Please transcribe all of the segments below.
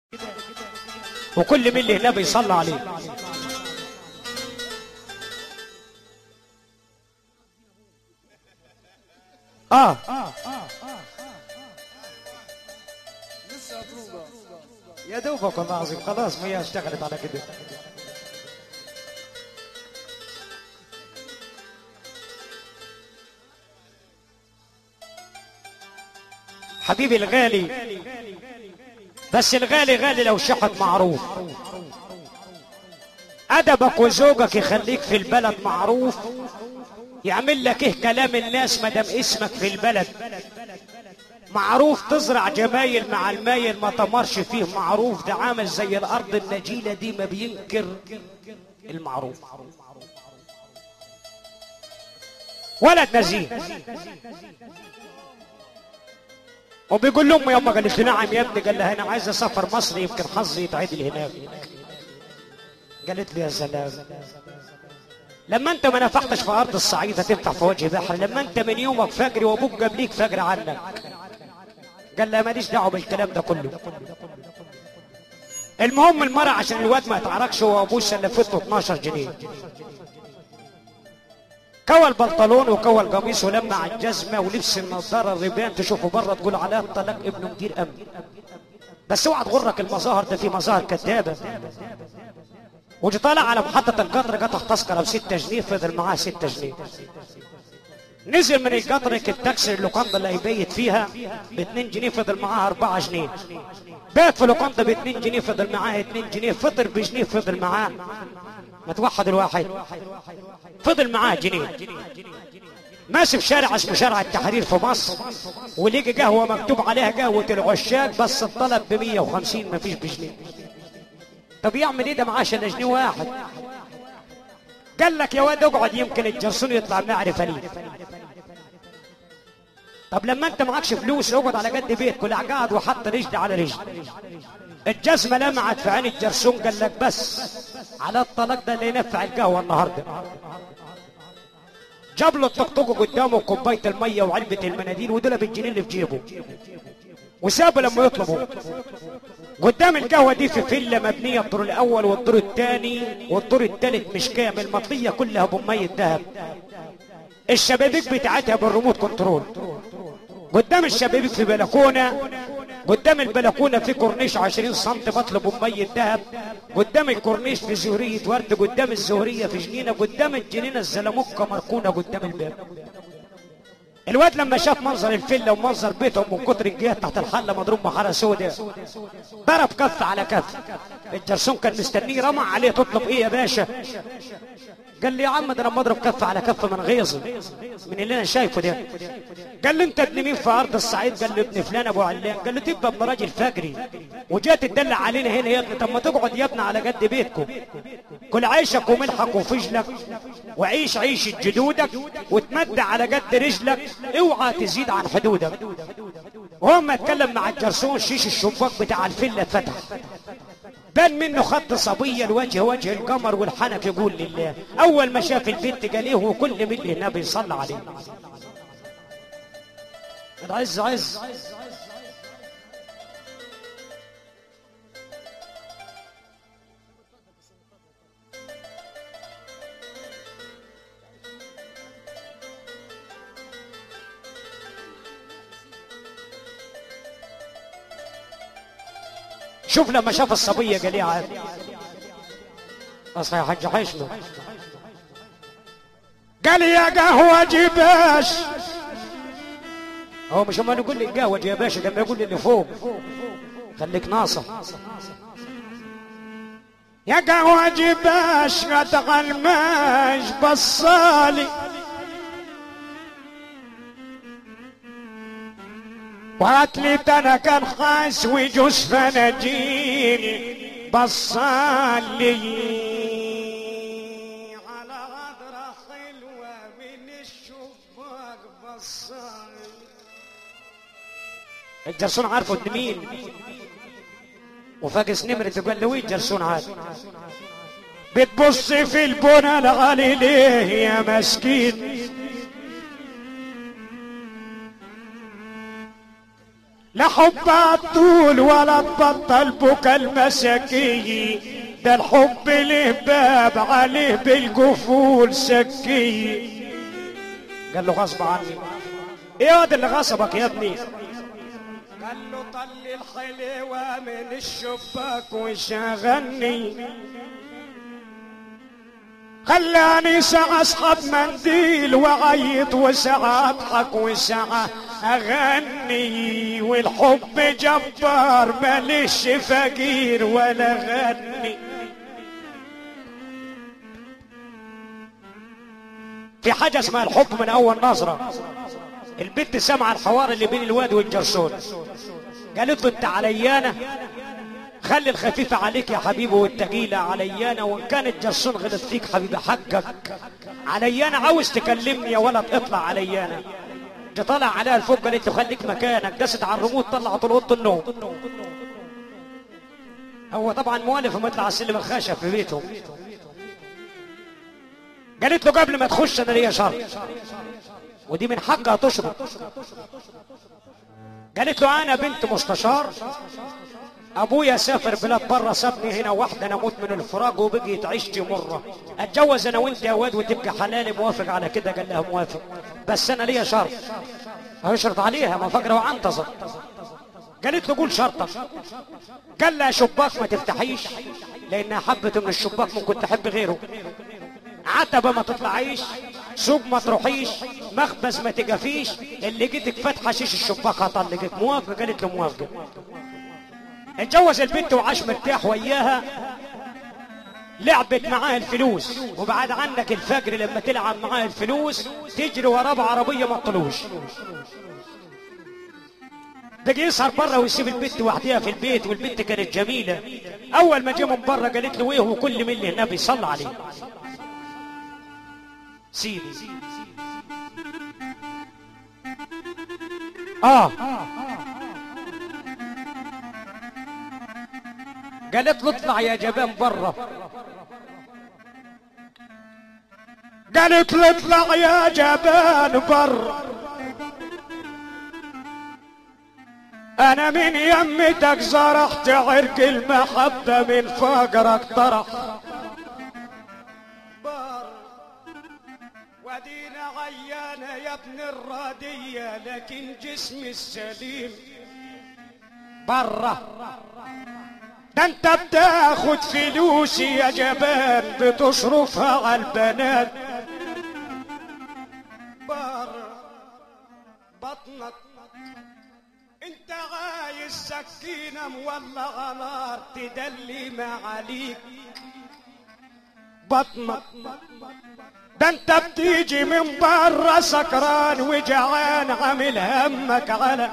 وكل من اللي هنا بيصلى عليه اه لسه مطلوبة يا دوبك والله العظيم خلاص ما هي اشتغلت على كده حبيبي الغالي بس الغالي غالي لو شحت معروف ادبك وذوقك يخليك في البلد معروف يعمل لك ايه كلام الناس ما دام اسمك في البلد معروف تزرع جمايل مع المايل ما تمرش فيه معروف ده عامل زي الارض النجيله دي ما بينكر المعروف ولد نزيه وبيقول لامه يما قالت له نعم يا ابني قال لها انا عايز اسافر مصر يمكن حظي يتعدل هناك قالت له يا سلام لما انت ما نفختش في ارض الصعيد هتنفع في وجه بحر لما انت من يومك فجري وابوك قبليك فجر عنك قال لها ماليش دعوه بالكلام ده كله المهم المرة عشان الواد ما يتعركش هو وابوه سلفت له 12 جنيه كوى البنطلون وكوى القميص ولمع الجزمة ولبس النظارة الريبان تشوفه بره تقول عليها الطلاق ابن مدير أمن بس اوعى تغرك المظاهر ده في مظاهر كذابة وجي طالع على محطة القطر قطع تذكرة بستة جنيه فضل معاه ستة جنيه نزل من القطر التاكسي اللوكاندا اللي هيبيت فيها ب 2 جنيه فضل معاها 4 جنيه بات في لوكاندا ب 2 جنيه فضل معاه 2 جنيه فطر بجنيه فضل معاه ما توحد الواحد فضل معاه جنيه ماشي في شارع اسمه شارع التحرير في مصر ولقي قهوه مكتوب عليها قهوه العشاق بس الطلب ب 150 ما فيش بجنيه طب يعمل ايه ده معاه عشان جنيه واحد قال لك يا واد اقعد يمكن الجرسون يطلع معرفه لي طب لما انت معكش فلوس اقعد على قد بيتك ولا قاعد وحط رجل على رجل الجزمه لمعت في عين الجرسون قال لك بس على الطلاق ده اللي ينفع القهوه النهارده جاب له الطقطقه قدامه كوبايه الميه وعلبه المناديل ودول بالجنيه اللي في جيبه وسابه لما يطلبوا قدام القهوه دي في فيلا مبنيه الدور الاول والدور الثاني والدور الثالث مش كامل مطليه كلها بميه ذهب الشبابيك بتاعتها بالريموت كنترول قدام الشبابيك في بلكونه قدام البلكونه في كورنيش 20 سم بطلب بميه ذهب قدام الكورنيش في زهريه ورد قدام الزهريه في جنينه قدام الجنينه الزلموكه مركونه قدام الباب الواد لما شاف منظر الفيلا ومنظر بيتهم من كتر الجهات تحت الحله مضروب محاره سوداء ضرب كف على كف الجرسون كان مستنيه رمى عليه تطلب ايه يا باشا قال لي يا عم ده لما اضرب كف على كف من غيظي من اللي انا شايفه ده قال لي انت ابن مين في ارض الصعيد قال لي ابن فلان ابو علان قال له تبقى ابن راجل فجري وجات تدلع علينا هنا يا ابني طب ما تقعد يا ابني على قد بيتكم كل عيشك وملحك وفجلك وعيش عيشة جدودك وتمد على قد رجلك اوعى تزيد عن حدودك وهم ما اتكلم مع الجرسون شيش الشباك بتاع الفيلا اتفتح بان منه خط صبيه الوجه وجه القمر والحنك يقول لله اول ما شاف البنت قال ايه وكل من اللي هنا بيصلى عليه العز عز شوف لما شاف الصبية قال ايه عاد اصحى يا حاج حشمه قال يا قهوة جباش هو مش ما نقول لي قهوة يا باشا لما يقول لي اللي فوق خليك ناصح يا قهوة جباش قطع الماش بصالي وقالت لي انا كان خاس وجوز فناجيني بصالي على غدرة حلوة من الشباك بصالي الجرسون عارفه ابن مين وفاقس نمرة قال له وين جرسون عاد بتبص في البنى الغالي ليه يا مسكين لا حب الطول ولا تبطل بكى المساكين ده الحب له باب عليه بالقفول سكي قال له غصب عني ايه هذا اللي غصبك يا ابني قال له طل الحلوة من الشباك وشغلني خلاني ساعة اسحب منديل وعيط وساعة اضحك وساعة اغني والحب جبار ماليش فقير ولا غني في حاجة اسمها الحب من اول نظرة البنت سمع الحوار اللي بين الواد والجرسون قالت له انت عليانا خلي الخفيفة عليك يا حبيبي والتقيلة عليانا وان كان الجرسون غلط فيك حبيبي حقك عليانا عاوز تكلمني يا ولد اطلع عليانا جه طلع عليها الفوق قالت له خليك مكانك دست على الريموت طلعت اوضه النوم هو طبعا مؤلف ومطلع على السلم الخشب في بيته قالت له قبل ما تخش انا ليا شرط ودي من حقها تشرب قالت له انا بنت مستشار ابويا سافر بلاد بره سابني هنا واحده انا اموت من الفراق وبقيت عيشتي مره اتجوز انا وانت يا واد وتبقى حلالي موافق على كده قال لها موافق بس انا ليا شرط هيشرط عليها ما فاكره وعنتظر قالت له قول شرطك قال لها شباك ما تفتحيش لانها حبت من الشباك ممكن تحب غيره عتبة ما تطلعيش سوق ما تروحيش مخبز ما تقفيش اللي جيتك فاتحه شيش الشباك هطلقك موافقه قالت له موافقه اتجوز البنت وعاش مرتاح وياها لعبت معاه الفلوس وبعد عنك الفجر لما تلعب معاه الفلوس تجري وراه بعربيه ما تطلوش بقي يسهر بره ويسيب البنت وحدها في البيت والبنت كانت جميله اول ما جه من بره قالت له ايه وكل من اللي النبي صلى عليه سيدي اه قالت له اطلع يا جبان برا قالت له اطلع يا جبان برا انا من يمتك زرعت عرق المحبة من فقرك طرح ودينا عيانة يا ابن الرادية لكن جسمي السليم برا ده انت بتاخد فلوسي يا جبان بتصرفها على البنات بر بطنك انت عايز سكينة مولعة نار تدلي ما عليك بطنك ده انت بتيجي من بره سكران وجعان عامل همك على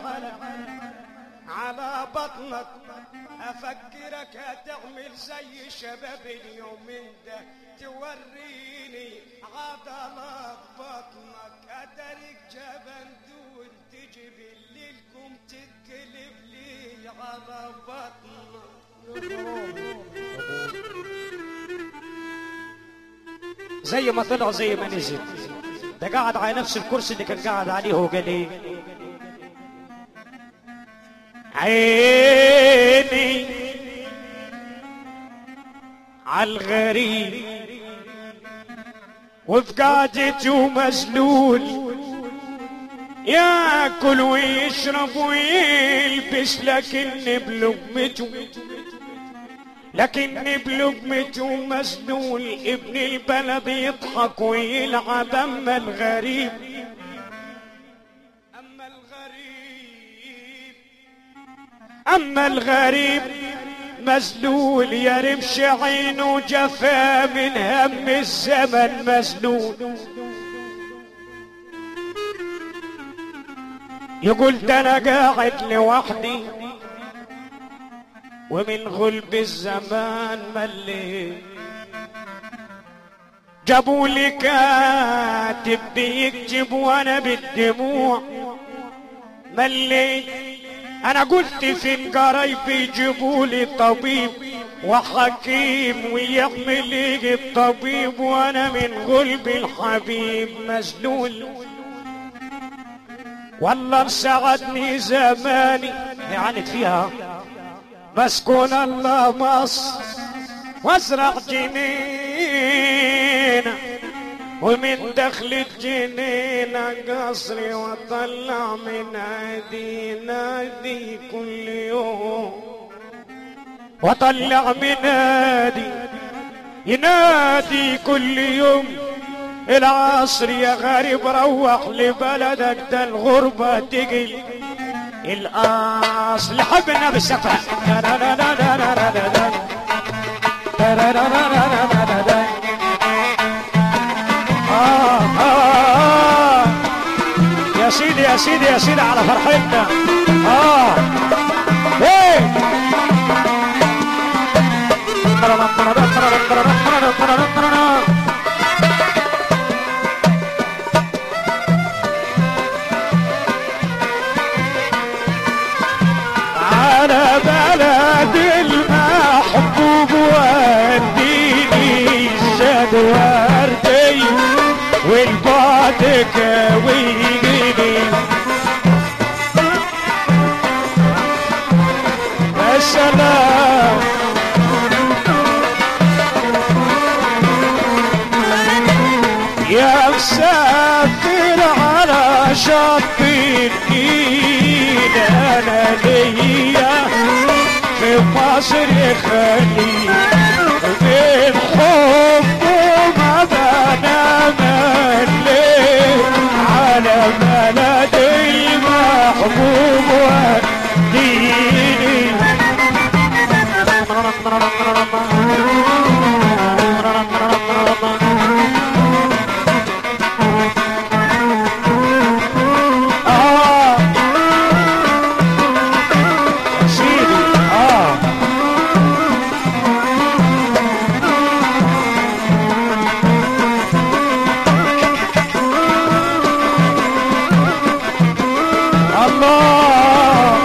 على بطنك افكرك هتعمل زي شباب اليومين ده توريني عضلات بطنك اترك جبل دون تجي بالليل قوم تتقلب لي على بطنك زي ما طلع زي ما نزل ده قاعد على نفس الكرسي اللي كان قاعد عليه وقال ايه عيني عالغريب وفي قعدته مذلول ياكل ويشرب ويلبس لكن بلقمته لكن بلقمته مسنون ابن البلد يضحك ويلعب اما الغريب اما الغريب اما الغريب مزلول يا رمش عينه جفا من هم الزمن مزلول يقول ده انا قاعد لوحدي ومن غلب الزمان مليت جابوا لي كاتب بيكتب وانا بالدموع مليت انا قلت فين قرايبي يجيبوا لي طبيب وحكيم ويعمل ايه الطبيب وانا من غلب الحبيب مزلول والله انسعدني زماني عانت فيها مسكون الله مصر وازرع جنينه ومن دخل الجنينة قصري واطلع من عادي نادي كل يوم واطلع من نادي ينادي كل يوم العصر يا غريب روح لبلدك ده الغربة تجي الأصل حبنا بالسفر آه آه يا سيدي يا سيدي يا سيدي على فرحتنا اه ايه على بلد المحبوب وديني الزاد وردي والبعد كويني يا سلام يا مسافر على شط النيل انا ليا في مصر خليل من حبه ما بنام الليل على بلد المحبوب وديني آه سيدي آه الله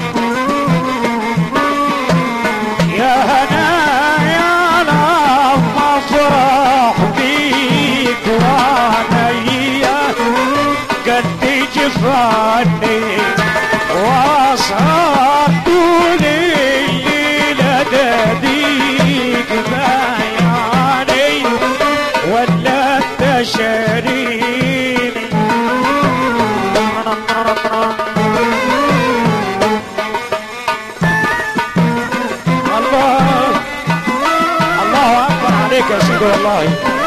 يا هنا يا لما افرح بيك وعليا قد جفاني واسهر طول الليل اناديك بياني ولا تشريني الله الله اكبر عليك يا سيدي والله